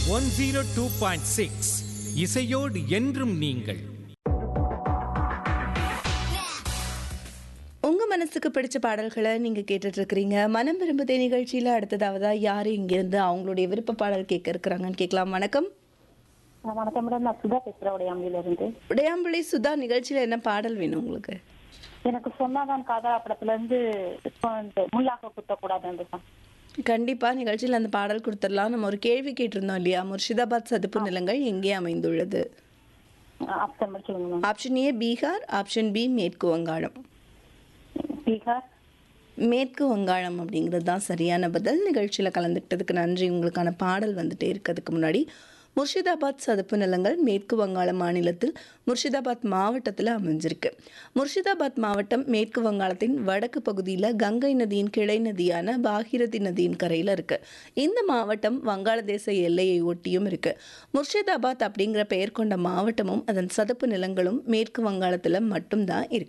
One zero two point six இசையோடு என்றும் நீங்கள் உங்க மனசுக்கு பிடிச்ச பாடல்களை நீங்க கேட்டுட்டு இருக்கிறீங்க மனம் விரும்புதே நிகழ்ச்சியில அடுத்ததாவதா யாரு இங்க இருந்து அவங்களுடைய விருப்ப பாடல் கேட்க இருக்கிறாங்கன்னு கேட்கலாம் வணக்கம் ஆ, வணக்கம் மேடம் நான் சுதா பேசுறேன் உடையாம்பில இருந்து உடையாம்புலி சுதா நிகழ்ச்சியில என்ன பாடல் வேணும் உங்களுக்கு எனக்கு சொன்னாதான் காதலா படத்துல இருந்து இப்போ இந்த முள்ளாக குத்தக்கூடாது அந்த song. கண்டிப்பா நிகழ்ச்சியில் அந்த பாடல் கொடுத்துடலாம் நம்ம ஒரு கேள்வி கேட்டிருந்தோம் இல்லையா முர்ஷிதாபாத் சதுப்பு நிலங்கள் எங்கே அமைந்துள்ளது ஆ, ஆப்ஷன் மட்டும் சொல்லுங்க ma'am option A Bihar option B மேற்கு வங்காளம் பீகார் மேற்கு வங்காளம் அப்படிங்கிறது தான் சரியான பதில் நிகழ்ச்சியில் கலந்துக்கிட்டதுக்கு நன்றி உங்களுக்கான பாடல் வந்துட்டே இருக்கிறதுக்கு முன்னாடி முர்ஷிதாபாத் சதுப்பு நிலங்கள் மேற்கு வங்காள மாநிலத்தில் முர்ஷிதாபாத் மாவட்டத்தில் அமைஞ்சிருக்கு முர்ஷிதாபாத் மாவட்டம் மேற்கு வங்காளத்தின் வடக்கு பகுதியில் கங்கை நதியின் கிளை நதியான பாகீரதி நதியின் கரையில் இருக்கு இந்த மாவட்டம் வங்காளதேச எல்லையை ஒட்டியும் இருக்கு முர்ஷிதாபாத் அப்படிங்கிற பெயர் கொண்ட மாவட்டமும் அதன் சதுப்பு நிலங்களும் மேற்கு வங்காளத்தில் மட்டும்தான் இருக்கு